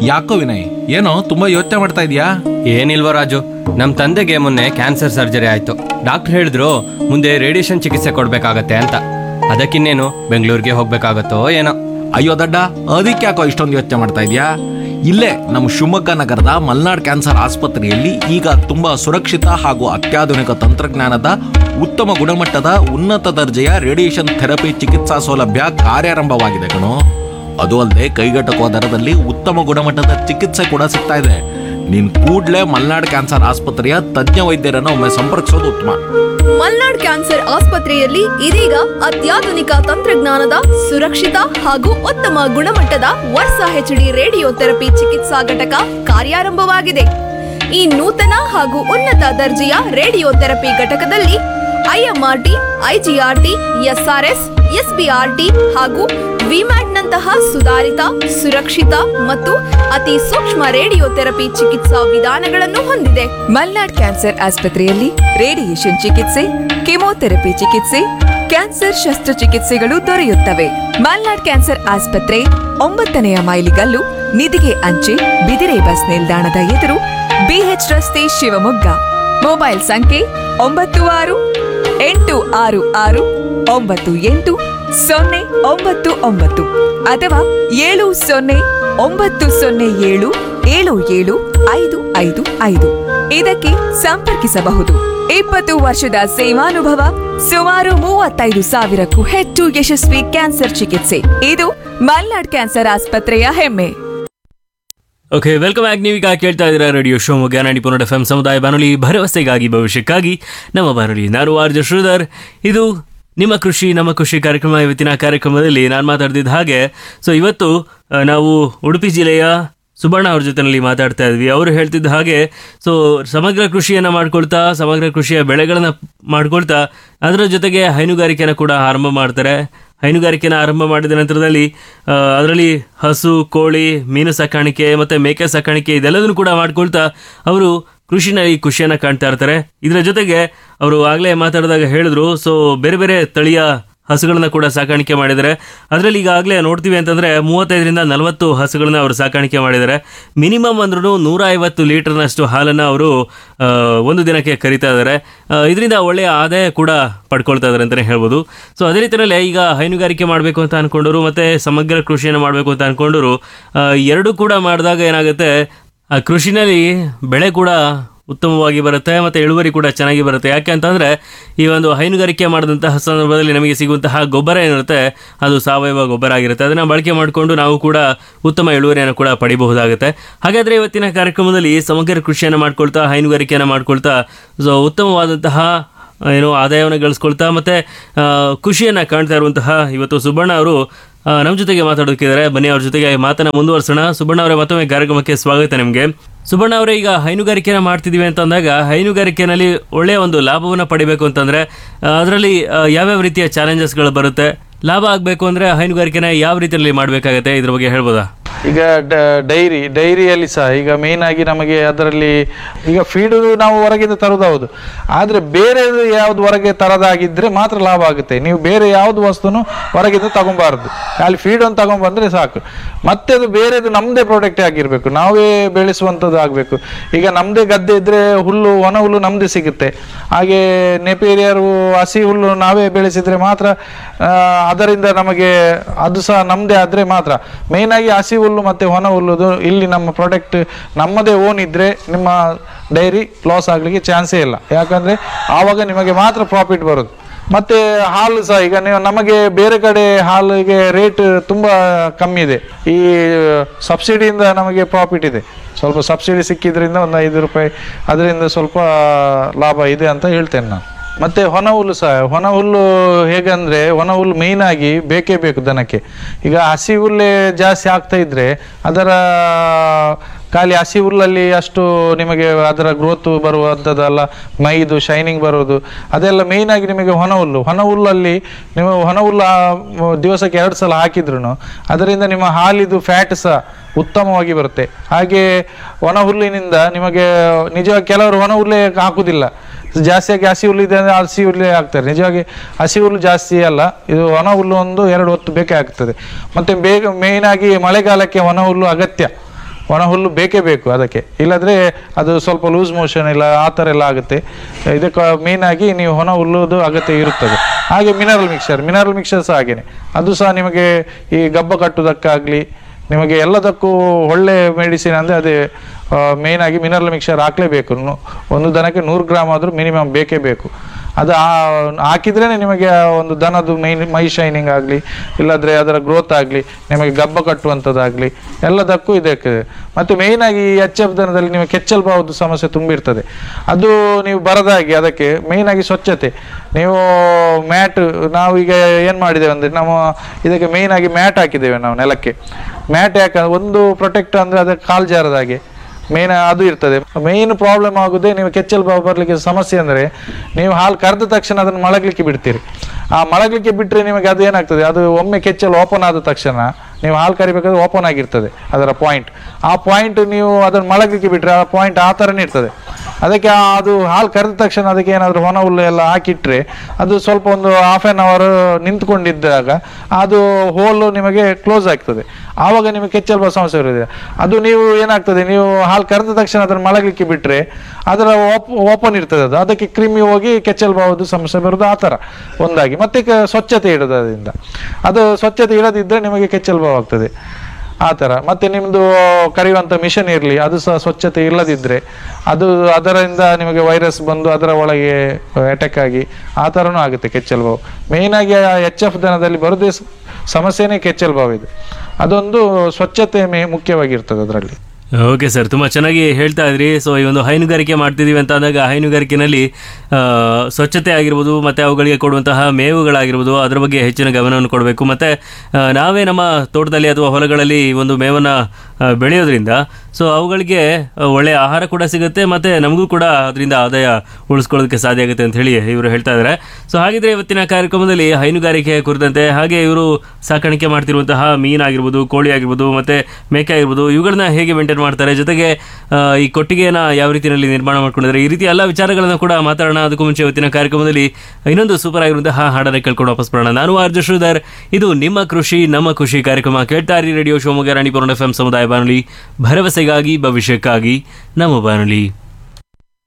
ಯಾಕೋ ವಿನಯ್ ಏನೋ ತುಂಬಾ ಯೋಚನೆ ಮಾಡ್ತಾ ಇದೀಯಾ ಏನಿಲ್ವ ರಾಜು ನಮ್ಮ ತಂದೆಗೆ ಮೊನ್ನೆ ಕ್ಯಾನ್ಸರ್ ಸರ್ಜರಿ ಆಯ್ತು ಡಾಕ್ಟರ್ ಹೇಳಿದ್ರು ಮುಂದೆ ರೇಡಿಯೇಷನ್ ಚಿಕಿತ್ಸೆ ಕೊಡ್ಬೇಕಾಗತ್ತೆ ಅಂತ ಅದಕ್ಕಿನ್ನೇನು ಬೆಂಗಳೂರಿಗೆ ಹೋಗ್ಬೇಕಾಗತ್ತೋ ಏನೋ ಅಯ್ಯೋ ದಡ್ಡ ಅದಕ್ಕೆ ಯಾಕೋ ಇಷ್ಟೊಂದು ಯೋಚನೆ ಮಾಡ್ತಾ ಇದೀಯಾ ಇಲ್ಲೇ ನಮ್ಮ ಶಿವಮೊಗ್ಗ ನಗರದ ಮಲ್ನಾಡ್ ಕ್ಯಾನ್ಸರ್ ಆಸ್ಪತ್ರೆಯಲ್ಲಿ ಈಗ ತುಂಬಾ ಸುರಕ್ಷಿತ ಹಾಗೂ ಅತ್ಯಾಧುನಿಕ ತಂತ್ರಜ್ಞಾನದ ಉತ್ತಮ ಗುಣಮಟ್ಟದ ಉನ್ನತ ದರ್ಜೆಯ ರೇಡಿಯೇಷನ್ ಥೆರಪಿ ಚಿಕಿತ್ಸಾ ಸೌಲಭ್ಯ ಕಾರ್ಯಾರಂಭವಾಗಿದೆ ಕಣೋ ಅದು ಅಲ್ಲದೆ ಕೈಗೆಟಕುವ ದರದಲ್ಲಿ ಉತ್ತಮ ಗುಣಮಟ್ಟದ ಚಿಕಿತ್ಸೆ ಕೂಡ ಸಿಗ್ತಾ ಇದೆ ನೀನ್ ಕೂಡ್ಲೇ ಮಲ್ನಾಡ್ ಕ್ಯಾನ್ಸರ್ ಆಸ್ಪತ್ರೆಯ ತಜ್ಞ ವೈದ್ಯರನ್ನು ಒಮ್ಮೆ ಸಂಪರ್ಕಿಸೋದು ಉತ್ತಮ ಮಲ್ನಾಡ್ ಕ್ಯಾನ್ಸರ್ ಆಸ್ಪತ್ರೆಯಲ್ಲಿ ಇದೀಗ ಅತ್ಯಾಧುನಿಕ ತಂತ್ರಜ್ಞಾನದ ಸುರಕ್ಷಿತ ಹಾಗೂ ಉತ್ತಮ ಗುಣಮಟ್ಟದ ವರ್ಷ ಹೆಚ್ಡಿ ರೇಡಿಯೋ ಥೆರಪಿ ಚಿಕಿತ್ಸಾ ಘಟಕ ಕಾರ್ಯಾರಂಭವಾಗಿದೆ ಈ ನೂತನ ಹಾಗೂ ಉನ್ನತ ದರ್ಜೆಯ ರೇಡಿಯೋ ಥೆರಪಿ ಘಟಕದಲ್ಲಿ ಐಎಂಆರ್ಟಿ ಐಜಿಆರ್ಟಿ ಎಸ್ಆರ್ಎಸ್ ಎಸ್ಬಿಆರ್ಟಿ ಹಾಗೂ ವಿಮ್ಯಾಟ್ನಂತಹ ಸುಧಾರಿತ ಸುರಕ್ಷಿತ ಮತ್ತು ಅತಿ ಸೂಕ್ಷ್ಮ ರೇಡಿಯೋ ಥೆರಪಿ ಚಿಕಿತ್ಸಾ ವಿಧಾನಗಳನ್ನು ಹೊಂದಿದೆ ಮಲ್ನಾಡ್ ಕ್ಯಾನ್ಸರ್ ಆಸ್ಪತ್ರೆಯಲ್ಲಿ ರೇಡಿಯೇಷನ್ ಚಿಕಿತ್ಸೆ ಕೆಮೊಥೆರಪಿ ಚಿಕಿತ್ಸೆ ಕ್ಯಾನ್ಸರ್ ಶಸ್ತ್ರಚಿಕಿತ್ಸೆಗಳು ದೊರೆಯುತ್ತವೆ ಮಲ್ನಾಡ್ ಕ್ಯಾನ್ಸರ್ ಆಸ್ಪತ್ರೆ ಒಂಬತ್ತನೆಯ ಮೈಲಿಗಲ್ಲು ನಿಧಿಗೆ ಅಂಚೆ ಬಿದಿರೆ ಬಸ್ ನಿಲ್ದಾಣದ ಎದುರು ಬಿಎಚ್ ರಸ್ತೆ ಶಿವಮೊಗ್ಗ ಮೊಬೈಲ್ ಸಂಖ್ಯೆ ಒಂಬತ್ತು ಆರು ಎಂಟು ಆರು ಆರು ಒಂಬತ್ತು ಎಂಟು ಸೊನ್ನೆ ಒಂಬತ್ತು ಒಂಬತ್ತು ಅಥವಾ ಏಳು ಸೊನ್ನೆ ಒಂಬತ್ತು ಸೊನ್ನೆ ಏಳು ಏಳು ಏಳು ಐದು ಐದು ಐದು ಇದಕ್ಕೆ ಸಂಪರ್ಕಿಸಬಹುದು ಇಪ್ಪತ್ತು ವರ್ಷದ ಸೇವಾನುಭವ ಸುಮಾರು ಮೂವತ್ತೈದು ಸಾವಿರಕ್ಕೂ ಹೆಚ್ಚು ಯಶಸ್ವಿ ಕ್ಯಾನ್ಸರ್ ಚಿಕಿತ್ಸೆ ಇದು ಮಲ್ನಾಡ್ ಕ್ಯಾನ್ಸರ್ ಆಸ್ಪತ್ರೆಯ ಹೆಮ್ಮೆ ಓಕೆ ವೆಲ್ಕಮ್ ಬ್ಯಾಕ್ ನೀವೀಗ ಕೇಳ್ತಾ ಇದ್ದೀರಾ ರೇಡಿಯೋ ಶಿವಮೊಗ್ಗ ನಾಡಿ ಪುನಡ ಎಫ್ ಎಂ ಸಮುದಾಯ ಬಾನುಲಿ ಭರವಸೆಗಾಗಿ ಭವಿಷ್ಯಕ್ಕಾಗಿ ನಮ್ಮ ಬಾನುಲಿ ನಾನು ಆರ್ಜ ಶ್ರೀಧರ್ ಇದು ನಿಮ್ಮ ಕೃಷಿ ನಮ್ಮ ಕೃಷಿ ಕಾರ್ಯಕ್ರಮ ಇವತ್ತಿನ ಕಾರ್ಯಕ್ರಮದಲ್ಲಿ ನಾನು ಮಾತಾಡ್ತಿದ್ದ ಹಾಗೆ ಸೊ ಇವತ್ತು ಆ, ನಾವು ಉಡುಪಿ ಜಿಲ್ಲೆಯ ಸುಬರ್ಣ ಅವ್ರ ಜೊತೆನಲ್ಲಿ ಮಾತಾಡ್ತಾ ಇದ್ವಿ ಅವರು ಹೇಳ್ತಿದ್ದ ಹಾಗೆ ಸೊ ಸಮಗ್ರ ಕೃಷಿಯನ್ನು ಮಾಡ್ಕೊಳ್ತಾ ಸಮಗ್ರ ಕೃಷಿಯ ಬೆಳೆಗಳನ್ನು ಮಾಡ್ಕೊಳ್ತಾ ಅದರ ಜೊತೆಗೆ ಹೈನುಗಾರಿಕೆಯನ್ನು ಕೂಡ ಆರಂಭ ಮಾಡ್ತಾರೆ ಹೈನುಗಾರಿಕೆನ ಆರಂಭ ಮಾಡಿದ ನಂತರದಲ್ಲಿ ಆ, ಅದರಲ್ಲಿ ಹಸು ಕೋಳಿ ಮೀನು ಸಾಕಾಣಿಕೆ ಮತ್ತು ಮೇಕೆ ಸಾಕಾಣಿಕೆ ಇದೆಲ್ಲದನ್ನು ಕೂಡ ಮಾಡ್ಕೊಳ್ತಾ ಅವರು ಕೃಷಿನಲ್ಲಿ ಖುಷಿಯನ್ನು ಕಾಣ್ತಾ ಇರ್ತಾರೆ ಇದರ ಜೊತೆಗೆ ಅವರು ಆಗಲೇ ಮಾತಾಡಿದಾಗ ಹೇಳಿದ್ರು ಸೊ ಬೇರೆ ಬೇರೆ ತಳಿಯ ಹಸುಗಳನ್ನ ಕೂಡ ಸಾಕಾಣಿಕೆ ಮಾಡಿದ್ದಾರೆ ಅದರಲ್ಲಿ ಈಗಾಗಲೇ ನೋಡ್ತೀವಿ ಅಂತಂದರೆ ಮೂವತ್ತೈದರಿಂದ ನಲವತ್ತು ಹಸುಗಳನ್ನ ಅವರು ಸಾಕಾಣಿಕೆ ಮಾಡಿದ್ದಾರೆ ಮಿನಿಮಮ್ ಅಂದ್ರೂ ನೂರ ಐವತ್ತು ಲೀಟರ್ನಷ್ಟು ಹಾಲನ್ನು ಅವರು ಆ, ಒಂದು ದಿನಕ್ಕೆ ಕರಿತಾ ಇದ್ದಾರೆ ಇದರಿಂದ ಒಳ್ಳೆಯ ಆದಾಯ ಕೂಡ ಪಡ್ಕೊಳ್ತಾ ಇದ್ದಾರೆ ಅಂತಲೇ ಹೇಳ್ಬೋದು ಸೊ ಅದೇ ರೀತಿಯಲ್ಲೇ ಈಗ ಹೈನುಗಾರಿಕೆ ಮಾಡಬೇಕು ಅಂತ ಅಂದ್ಕೊಂಡರು ಮತ್ತು ಸಮಗ್ರ ಕೃಷಿಯನ್ನು ಮಾಡಬೇಕು ಅಂತ ಅಂದ್ಕೊಂಡರು ಎರಡೂ ಕೂಡ ಮಾಡಿದಾಗ ಏನಾಗುತ್ತೆ ಆ ಕೃಷಿನಲ್ಲಿ ಬೆಳೆ ಕೂಡ ಉತ್ತಮವಾಗಿ ಬರುತ್ತೆ ಮತ್ತು ಇಳುವರಿ ಕೂಡ ಚೆನ್ನಾಗಿ ಬರುತ್ತೆ ಯಾಕೆ ಅಂತಂದರೆ ಈ ಒಂದು ಹೈನುಗಾರಿಕೆ ಮಾಡಿದಂತಹ ಸಂದರ್ಭದಲ್ಲಿ ನಮಗೆ ಸಿಗುವಂತಹ ಗೊಬ್ಬರ ಏನಿರುತ್ತೆ ಅದು ಸಾವಯವ ಗೊಬ್ಬರ ಆಗಿರುತ್ತೆ ಅದನ್ನು ಬಳಕೆ ಮಾಡಿಕೊಂಡು ನಾವು ಕೂಡ ಉತ್ತಮ ಇಳುವರಿಯನ್ನು ಕೂಡ ಪಡಿಬಹುದಾಗುತ್ತೆ ಹಾಗಾದರೆ ಇವತ್ತಿನ ಕಾರ್ಯಕ್ರಮದಲ್ಲಿ ಸಮಗ್ರ ಕೃಷಿಯನ್ನು ಮಾಡ್ಕೊಳ್ತಾ ಹೈನುಗಾರಿಕೆಯನ್ನು ಮಾಡ್ಕೊಳ್ತಾ ಸೊ ಉತ್ತಮವಾದಂತಹ ಏನು ಆದಾಯವನ್ನು ಗಳಿಸ್ಕೊಳ್ತಾ ಮತ್ತು ಖುಷಿಯನ್ನು ಕಾಣ್ತಾ ಇರುವಂತಹ ಇವತ್ತು ಸುಬ್ಬಣ್ಣ ಅವರು ನಮ್ಮ ಜೊತೆಗೆ ಮಾತಾಡೋಕ್ಕಿದ್ದಾರೆ ಬನ್ನಿ ಅವ್ರ ಜೊತೆಗೆ ಮಾತನ್ನ ಮುಂದುವರ್ಸೋಣ ಸುಬ್ಬಣ್ಣ ಅವರೇ ಮತ್ತೊಮ್ಮೆ ಕಾರ್ಯಕ್ರಮಕ್ಕೆ ಸ್ವಾಗತ ನಿಮಗೆ ಸುಬ್ಬಣ್ಣ ಅವರೇ ಈಗ ಹೈನುಗಾರಿಕೆನ ಮಾಡ್ತಿದೀವಿ ಅಂತ ಅಂದಾಗ ಹೈನುಗಾರಿಕೆನಲ್ಲಿ ಒಳ್ಳೆಯ ಒಂದು ಲಾಭವನ್ನು ಪಡಿಬೇಕು ಅಂತಂದ್ರೆ ಅದರಲ್ಲಿ ಯಾವ್ಯಾವ ರೀತಿಯ ಚಾಲೆಂಜಸ್ಗಳು ಬರುತ್ತೆ ಲಾಭ ಆಗಬೇಕು ಅಂದ್ರೆ ಹೈನುಗಾರಿಕೆನ ಯಾವ ರೀತಿಯಲ್ಲಿ ಮಾಡಬೇಕಾಗತ್ತೆ ಇದ್ರ ಬಗ್ಗೆ ಹೇಳ್ಬೋದಾ ಈಗ ಡ- ಡೈರಿ ಡೈರಿಯಲ್ಲಿ ಸಹ ಈಗ ಮೇನ್ ಆಗಿ ನಮಗೆ ಅದರಲ್ಲಿ ಈಗ ಫೀಡು ನಾವು ಹೊರಗಿಂದ ತರೋದು ಹೌದು ಆದರೆ ಬೇರೆ ಯಾವ್ದು ಹೊರಗೆ ತರದಾಗಿದ್ರೆ ಮಾತ್ರ ಲಾಭ ಆಗುತ್ತೆ ನೀವು ಬೇರೆ ಯಾವ್ದು ವಸ್ತುನು ಹೊರಗಿಂದ ತಗೊಬಾರ್ದು ಖಾಲಿ ಫೀಡ್ ಒಂದು ತಗೊಂಡ್ಬಂದ್ರೆ ಸಾಕು ಮತ್ತೆ ಅದು ಬೇರೆದು ನಮ್ಮದೇ ಪ್ರಾಡಕ್ಟ್ ಆಗಿರಬೇಕು ನಾವೇ ಬೆಳೆಸುವಂಥದ್ದು ಆಗಬೇಕು ಈಗ ನಮ್ಮದೇ ಗದ್ದೆ ಇದ್ರೆ ಹುಲ್ಲು ಒಣ ಹುಲ್ಲು ನಮ್ಮದೇ ಸಿಗುತ್ತೆ ಹಾಗೆ ನೆಪೇರಿಯರು ಹಸಿ ಹುಲ್ಲು ನಾವೇ ಬೆಳೆಸಿದ್ರೆ ಮಾತ್ರ ಆ, ಅದರಿಂದ ನಮಗೆ ಅದು ಸಹ ನಮ್ಮದೇ ಆದರೆ ಮಾತ್ರ ಮೇಯ್ನ್ ಆಗಿ ಹಸಿ ಹುಲ್ಲು ಮತ್ತು ಒಣ ಹುಲ್ಲುದು ಇಲ್ಲಿ ನಮ್ಮ ಪ್ರಾಡಕ್ಟ್ ನಮ್ಮದೇ ಓನ್ ಇದ್ರೆ ನಿಮ್ಮ ಡೈರಿ ಲಾಸ್ ಆಗಲಿಕ್ಕೆ ಚಾನ್ಸೇ ಇಲ್ಲ ಯಾಕಂದರೆ ಆವಾಗ ನಿಮಗೆ ಮಾತ್ರ ಪ್ರಾಫಿಟ್ ಬರೋದು ಮತ್ತೆ ಹಾಲು ಸಹ ಈಗ ನೀವು ನಮಗೆ ಬೇರೆ ಕಡೆ ಹಾಲಿಗೆ ರೇಟ್ ತುಂಬ ಕಮ್ಮಿ ಇದೆ ಈ ಸಬ್ಸಿಡಿಯಿಂದ ನಮಗೆ ಪ್ರಾಫಿಟ್ ಇದೆ ಸ್ವಲ್ಪ ಸಬ್ಸಿಡಿ ಸಿಕ್ಕಿದ್ರಿಂದ ಒಂದು ಐದು ರೂಪಾಯಿ ಅದರಿಂದ ಸ್ವಲ್ಪ ಲಾಭ ಇದೆ ಅಂತ ಹೇಳ್ತೇನೆ ನಾನು ಮತ್ತೆ ಹೊನ ಹುಲ್ಲು ಸಹ ಹೊನ ಹುಲ್ಲು ಹೇಗಂದ್ರೆ ಹೊನ ಹುಲ್ಲು ಮೇಯ್ನ್ ಆಗಿ ಬೇಕೇ ಬೇಕು ದನಕ್ಕೆ ಈಗ ಹಸಿ ಹುಲ್ಲೇ ಜಾಸ್ತಿ ಆಗ್ತಾ ಇದ್ರೆ ಅದರ ಖಾಲಿ ಹಸಿ ಹುಲ್ಲಲ್ಲಿ ಅಷ್ಟು ನಿಮಗೆ ಅದರ ಗ್ರೋತ್ ಬರುವಂಥದ್ದಲ್ಲ ಮೈದು ಶೈನಿಂಗ್ ಬರೋದು ಅದೆಲ್ಲ ಮೇಯ್ನ್ ಆಗಿ ನಿಮಗೆ ಹೊನ ಹುಲ್ಲು ಹೊನ ಹುಲ್ಲಲ್ಲಿ ನೀವು ಹೊನ ಹುಲ್ಲು ಆ, ಮ್, ದಿವಸಕ್ಕೆ ಎರಡು ಸಲ ಹಾಕಿದ್ರು ಅದರಿಂದ ನಿಮ್ಮ ಹಾಲಿದು ಫ್ಯಾಟ್ ಸಹ ಉತ್ತಮವಾಗಿ ಬರುತ್ತೆ ಹಾಗೆ ಒಣ ಹುಲ್ಲಿನಿಂದ ನಿಮಗೆ ನಿಜವಾಗಿ ಕೆಲವರು ಒಣ ಹುಲ್ಲೇ ಹಾಕುವುದಿಲ್ಲ ಜಾಸ್ತಿಯಾಗಿ ಹಸಿ ಹುಲ್ಲು ಇದೆ ಅಂದರೆ ಹಸಿ ಹುಲ್ಲೇ ಹಾಕ್ತಾರೆ ನಿಜವಾಗಿ ಹಸಿ ಹುಲ್ಲು ಜಾಸ್ತಿ ಅಲ್ಲ ಇದು ಒಣ ಹುಲ್ಲು ಒಂದು ಎರಡು ಹೊತ್ತು ಬೇಕೇ ಆಗ್ತದೆ ಮತ್ತು ಬೇಗ ಮೇಯ್ನ್ ಆಗಿ ಮಳೆಗಾಲಕ್ಕೆ ಒಣ ಹುಲ್ಲು ಅಗತ್ಯ ಒಣ ಹುಲ್ಲು ಬೇಕೇ ಬೇಕು ಅದಕ್ಕೆ ಇಲ್ಲದ್ರೆ ಅದು ಸ್ವಲ್ಪ ಲೂಸ್ ಮೋಷನ್ ಇಲ್ಲ ಆ ಥರ ಎಲ್ಲ ಆಗುತ್ತೆ ಇದಕ್ಕೆ ಮೇನ್ ಆಗಿ ನೀವು ಒಣ ಹುಲ್ಲುದು ಅಗತ್ಯ ಇರುತ್ತದೆ ಹಾಗೆ ಮಿನರಲ್ ಮಿಕ್ಸರ್ ಮಿನರಲ್ ಮಿಕ್ಸರ್ ಸಹ ಹಾಗೇನೆ ಅದು ಸಹ ನಿಮಗೆ ಈ ಗಬ್ಬ ಕಟ್ಟುವುದಕ್ಕಾಗಲಿ ನಿಮಗೆ ಎಲ್ಲದಕ್ಕೂ ಒಳ್ಳೆ ಮೆಡಿಸಿನ್ ಅಂದರೆ ಅದೇ ಮೇನ್ ಆಗಿ ಮಿನರಲ್ ಮಿಕ್ಸರ್ ಹಾಕಲೇಬೇಕು ನು- ಒಂದು ದನಕ್ಕೆ ನೂರು ಗ್ರಾಮ್ ಆದರೂ ಮಿನಿಮಮ್ ಬೇಕೇ ಬೇಕು ಅದು ಆ- ಹಾಕಿದ್ರೇ ನಿಮಗೆ ಆ ಒಂದು ದನದು ಮೈ ಮೈ ಶೈನಿಂಗ್ ಆಗಲಿ ಇಲ್ಲಾಂದರೆ ಅದರ ಗ್ರೋತ್ ಆಗಲಿ ನಿಮಗೆ ಗಬ್ಬ ಕಟ್ಟುವಂಥದ್ದಾಗಲಿ ಎಲ್ಲದಕ್ಕೂ ಇದಕ್ಕೆ ಮತ್ತು ಮೇಯ್ನಾಗಿ ಈ ಎಚ್ ಎಫ್ ದನದಲ್ಲಿ ನಿಮಗೆ ಕೆಚ್ಚಲ್ ಬಾವುದು ಸಮಸ್ಯೆ ತುಂಬಿರ್ತದೆ ಅದು ನೀವು ಬರದಾಗಿ ಅದಕ್ಕೆ ಮೇಯ್ನಾಗಿ ಸ್ವಚ್ಛತೆ ನೀವು ಮ್ಯಾಟ್ ನಾವು ಈಗ ಏನು ಮಾಡಿದ್ದೇವೆ ಅಂದರೆ ನಾವು ಇದಕ್ಕೆ ಮೇಯ್ನಾಗಿ ಮ್ಯಾಟ್ ಹಾಕಿದ್ದೇವೆ ನಾವು ನೆಲಕ್ಕೆ ಮ್ಯಾಟ್ ಯಾಕೆ ಒಂದು ಪ್ರೊಟೆಕ್ಟ್ ಅಂದರೆ ಅದಕ್ಕೆ ಕಾಲು ಜಾರದ ಹಾಗೆ ಮೇನ್ ಅದು ಇರ್ತದೆ ಮೇನ್ ಪ್ರಾಬ್ಲಮ್ ಆಗುದೇ ನೀವು ಕೆಚ್ಚಲ್ ಬಾವು ಬರಲಿಕ್ಕೆ ಸಮಸ್ಯೆ ಅಂದರೆ ನೀವು ಹಾಲು ಕರೆದ ತಕ್ಷಣ ಅದನ್ನು ಮಳಗಲಿಕ್ಕೆ ಬಿಡ್ತೀರಿ ಆ ಮಳಗಲಿಕ್ಕೆ ಬಿಟ್ಟರೆ ನಿಮಗೆ ಅದು ಏನಾಗ್ತದೆ ಅದು ಒಮ್ಮೆ ಕೆಚ್ಚಲು ಓಪನ್ ಆದ ತಕ್ಷಣ ನೀವು ಹಾಲು ಕರಿಬೇಕಾದ್ರೆ ಓಪನ್ ಆಗಿರ್ತದೆ ಅದರ ಪಾಯಿಂಟ್ ಆ ಪಾಯಿಂಟ್ ನೀವು ಅದನ್ನು ಮಳಗಲಿಕ್ಕೆ ಬಿಟ್ಟರೆ ಆ ಪಾಯಿಂಟ್ ಆ ಥರನೇ ಇರ್ತದೆ ಅದಕ್ಕೆ ಆ- ಅದು ಹಾಲು ಕರೆದ ತಕ್ಷಣ ಅದಕ್ಕೆ ಏನಾದರೂ ಹೊನ ಹುಲ್ಲು ಎಲ್ಲ ಹಾಕಿಟ್ರೆ ಅದು ಸ್ವಲ್ಪ ಒಂದು ಹಾಫ್ ಆನ್ ಅವರ್ ನಿಂತ್ಕೊಂಡಿದ್ದಾಗ ಅದು ಹೋಲು ನಿಮಗೆ ಕ್ಲೋಸ್ ಆಗ್ತದೆ ಆವಾಗ ನಿಮಗೆ ಕೆಚ್ಚಲ್ ಬರೋ ಸಮಸ್ಯೆ ಇರೋದಿಲ್ಲ ಅದು ನೀವು ಏನಾಗ್ತದೆ ನೀವು ಹಾಲು ಕರೆದ ತಕ್ಷಣ ಅದನ್ನು ಮಲಗಲಿಕ್ಕೆ ಬಿಟ್ಟರೆ ಅದರ ಓಪನ್ ಇರ್ತದೆ ಅದು ಅದಕ್ಕೆ ಕ್ರಿಮಿ ಹೋಗಿ ಕೆಚ್ಚಲ್ ಬಾವುದು ಸಮಸ್ಯೆ ಬರೋದು ಆ ಥರ ಒಂದಾಗಿ ಮತ್ತೆ ಕ- ಸ್ವಚ್ಛತೆ ಇಡೋದು ಅದರಿಂದ ಅದು ಸ್ವಚ್ಛತೆ ಇಡದಿದ್ದರೆ ನಿಮಗೆ ಕೆಚ್ಚಲ್ ಬಾವು ಆಗ್ತದೆ ಆ ಥರ ಮತ್ತೆ ನಿಮ್ಮದು ಕರೆಯುವಂಥ ಮಿಷನ್ ಇರಲಿ ಅದು ಸಹ ಸ್ವಚ್ಛತೆ ಇಲ್ಲದಿದ್ದರೆ ಅದು ಅದರಿಂದ ನಿಮಗೆ ವೈರಸ್ ಬಂದು ಅದರ ಒಳಗೆ ಅಟ್ಯಾಕ್ ಆಗಿ ಆ ಥರನೂ ಆಗುತ್ತೆ ಕೆಚ್ಚಲ್ ಬಾವು ಮೇಯ್ನಾಗಿ ಎಚ್ ಎಫ್ ದನದಲ್ಲಿ ಬರೋದೇ ಸ- ಸಮಸ್ಯೆನೇ ಕೆಚ್ಚಲ್ ಬಾವು ಇದು ಅದೊಂದು ಸ್ವಚ್ಛತೆ ಮೇ ಮುಖ್ಯವಾಗಿರ್ತದೆ ಅದರಲ್ಲಿ ಓಕೆ ಸರ್ ತುಂಬ ಚೆನ್ನಾಗಿ ಹೇಳ್ತಾ ಇದ್ರಿ ಸೊ ಈ ಒಂದು ಹೈನುಗಾರಿಕೆ ಮಾಡ್ತಿದ್ದೀವಿ ಅಂತ ಅಂದಾಗ ಹೈನುಗಾರಿಕೆನಲ್ಲಿ ಆ, ಸ್ವಚ್ಛತೆ ಆಗಿರ್ಬೋದು ಮತ್ತು ಅವುಗಳಿಗೆ ಕೊಡುವಂತಹ ಮೇವುಗಳಾಗಿರ್ಬೋದು ಅದ್ರ ಬಗ್ಗೆ ಹೆಚ್ಚಿನ ಗಮನವನ್ನು ಕೊಡಬೇಕು ಮತ್ತು ನಾವೇ ನಮ್ಮ ತೋಟದಲ್ಲಿ ಅಥವಾ ಹೊಲಗಳಲ್ಲಿ ಈ ಒಂದು ಮೇವನ್ನು ಆ, ಬೆಳೆಯೋದ್ರಿಂದ ಸೊ ಅವುಗಳಿಗೆ ಆ, ಒಳ್ಳೆಯ ಆಹಾರ ಕೂಡ ಸಿಗುತ್ತೆ ಮತ್ತು ನಮಗೂ ಕೂಡ ಅದರಿಂದ ಆದಾಯ ಉಳಿಸ್ಕೊಳ್ಳೋದಕ್ಕೆ ಸಾಧ್ಯ ಆಗುತ್ತೆ ಅಂತ ಹೇಳಿ ಇವರು ಹೇಳ್ತಾ ಇದ್ದಾರೆ ಸೊ ಹಾಗಿದ್ರೆ ಇವತ್ತಿನ ಕಾರ್ಯಕ್ರಮದಲ್ಲಿ ಹೈನುಗಾರಿಕೆ ಕುರಿತಂತೆ ಹಾಗೆ ಇವರು ಸಾಕಾಣಿಕೆ ಮಾಡ್ತಿರುವಂತಹ ಮೀನಾಗಿರ್ಬೋದು ಕೋಳಿ ಆಗಿರ್ಬೋದು ಮತ್ತು ಮೇಕೆ ಆಗಿರ್ಬೋದು ಇವುಗಳನ್ನ ಹೇಗೆ ಮೇಂಟೈನ್ ಮಾಡ್ತಾರೆ ಜೊತೆಗೆ ಆ, ಈ ಕೊಟ್ಟಿಗೆನ ಯಾವ ರೀತಿಯಲ್ಲಿ ನಿರ್ಮಾಣ ಮಾಡ್ಕೊಂಡಿದ್ದಾರೆ ಈ ರೀತಿ ಎಲ್ಲ ವಿಚಾರಗಳನ್ನ ಕೂಡ ಮಾತಾಡೋಣ ಅದಕ್ಕೂ ಮುಂಚೆ ಇವತ್ತಿನ ಕಾರ್ಯಕ್ರಮದಲ್ಲಿ ಇನ್ನೊಂದು ಸೂಪರ್ ಆಗಿರುವಂತಹ ಹಾಡನ್ನ ಕೇಳ್ಕೊಂಡು ವಾಪಸ್ ಬರೋಣ ನಾನು ಆರ್ಜ ಶ್ರೀಧರ್ ಇದು ನಿಮ್ಮ ಕೃಷಿ ನಮ್ಮ ಖುಷಿ ಕಾರ್ಯಕ್ರಮ ಕೇಳ್ತಾ ಇರಿ radio Shivamogga Ranipura F M ಸಮುದಾಯ ಬಾನುಲಿ ಭರವಸೆಗಾಗಿ ಭವಿಷ್ಯಕ್ಕಾಗಿ ನಮ್ಮ ಬಾನುಲಿ